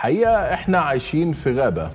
الحقيقه احنا عايشين في غابه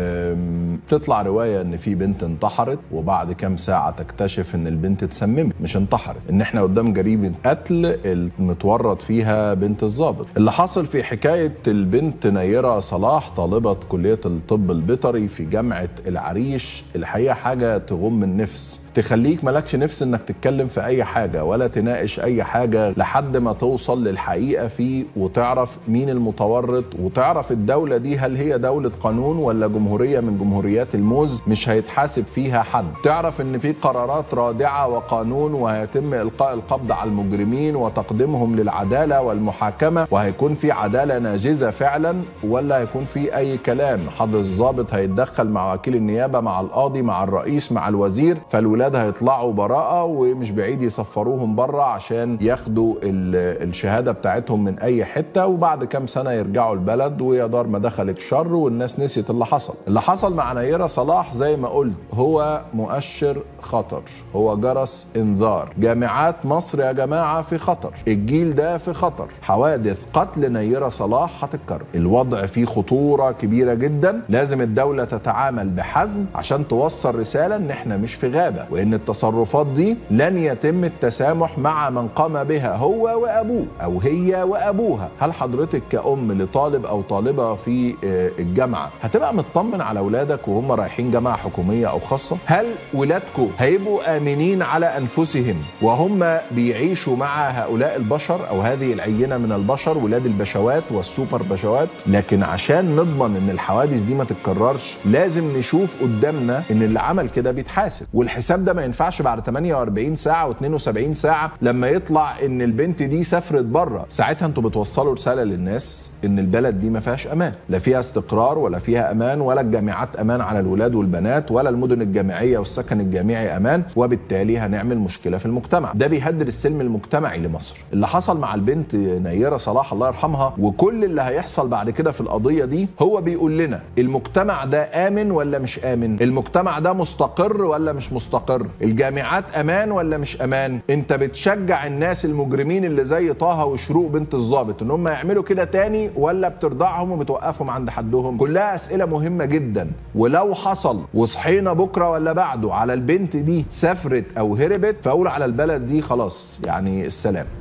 أم، تطلع روايه ان في بنت انتحرت وبعد كام ساعه تكتشف ان البنت اتسممت مش انتحرت ان احنا قدام جريمه قتل المتورط فيها بنت الضابط اللي حصل في حكايه البنت نيره صلاح طالبه كليه الطب البيطري في جامعه العريش الحقيقه حاجه تغم النفس تخليك ملكش نفس انك تتكلم في اي حاجه ولا تناقش اي حاجه لحد ما توصل للحقيقه فيه وتعرف مين المتورط وتعرف الدوله دي هل هي دوله قانون ولا جمهوريه من جمهوريات الموز مش هيتحاسب فيها حد تعرف ان في قرارات رادعه وقانون وهيتم القاء القبض على المجرمين وتقديمهم للعداله والمحاكمه وهيكون في عداله ناجزه فعلا ولا هيكون في اي كلام حضر الضابط هيتدخل مع وكيل النيابه مع القاضي مع الرئيس مع الوزير فالولاد هيطلعوا براءه ومش بعيد يسفروهم بره عشان ياخدوا ال- الشهاده بتاعتهم من اي حته وبعد كام سنه يرجعوا البلد ويا دار ما دخلك شر والناس نسيت اللي حصل اللي حصل مع نيره صلاح زي ما قلت هو مؤشر خطر هو جرس انذار جامعات مصر يا جماعه في خطر الجيل ده في خطر حوادث قتل نيره صلاح هتتكرر الوضع فيه خطوره كبيره جدا لازم الدوله تتعامل بحزم عشان توصل رساله ان احنا مش في غابه وان التصرفات دي لن يتم التسامح مع من قام بها هو وابوه او هي وابوها هل حضرتك كأم لطالب او طالبه في آه، الجامعه هتبقى مطمن على اولادك وهم رايحين جامعه حكوميه او خاصه هل ولادكم هيبقوا امنين على انفسهم وهم بيعيشوا مع هؤلاء البشر او هذه العينه من البشر ولاد البشوات والسوبر بشوات لكن عشان نضمن ان الحوادث دي ما تتكررش لازم نشوف قدامنا ان اللي عمل كده بيتحاسب والحساب ده ما ينفعش بعد 48 ساعه و72 ساعه لما يطلع ان البنت دي سافرت بره ساعتها انتوا بتوصلوا رساله للناس ان البلد دي ما فيهاش امان لا فيها استقرار ولا فيها امان ولا الجامعات امان على الولاد والبنات ولا المدن الجامعيه والسكن الجامعي امان وبالتالي هنعمل مشكله في المجتمع ده بيهدد السلم المجتمعي لمصر اللي حصل مع البنت نيره صلاح الله يرحمها وكل اللي هيحصل بعد كده في القضيه دي هو بيقول لنا المجتمع ده امن ولا مش امن المجتمع ده مستقر ولا مش مستقر الجامعات امان ولا مش امان انت بتشجع الناس المجرمين اللي زي طه وشروق بنت الضابط ان هم يعملوا كده تاني ولا بترضعهم وبتوقفهم عند حدهم كلها اسئله مهمه جدا ولو حصل وصحينا بكره ولا بعده على البنت دي سافرت او هربت فاقول على البلد دي خلاص يعني السلام